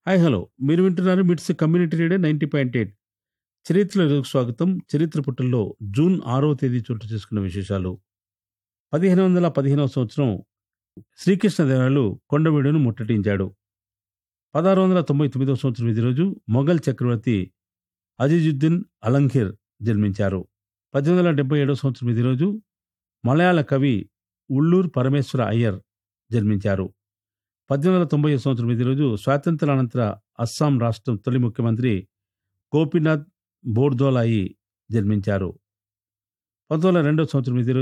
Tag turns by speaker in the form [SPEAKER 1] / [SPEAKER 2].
[SPEAKER 1] hi hello మీరు వింటున్నారు MITS community radio ninety point eight చరిత్రలో స్వాగతం చరిత్ర పుటల్లో జూన్ ఆరవ తేదీ చోటు చేసుకున్న విశేషాలు పదిహేను వందల పదిహేనవ సంవత్సరం శ్రీకృష్ణదేవరాయలు కొండవీడును ముట్టడించాడు పదహారు వందల తొంభై తొమ్మిదవ సంవత్సరం ఇది రోజు మొఘల్ చక్రవర్తి అజిజుద్దీన్ అలంఘీర్ జన్మించారు పద్దెనిమిది వందల డెబ్బై ఏడవ సంవత్సరం ఇది రోజు మలయాళ కవి ఉళ్ళూర్ పరమేశ్వర అయ్యర్ జన్మించారు పద్దెనిమిది వందల తొంభై సంవత్సరం ఇది రోజు స్వాతంత్రానంతర అస్సాం రాష్ట్రం తొలి ముఖ్యమంత్రి గోపీనాథ్ బోర్దోలాయి జన్మించారు పంతొమ్మిది వందల రెండవ సంవత్సరం ఇది రోజు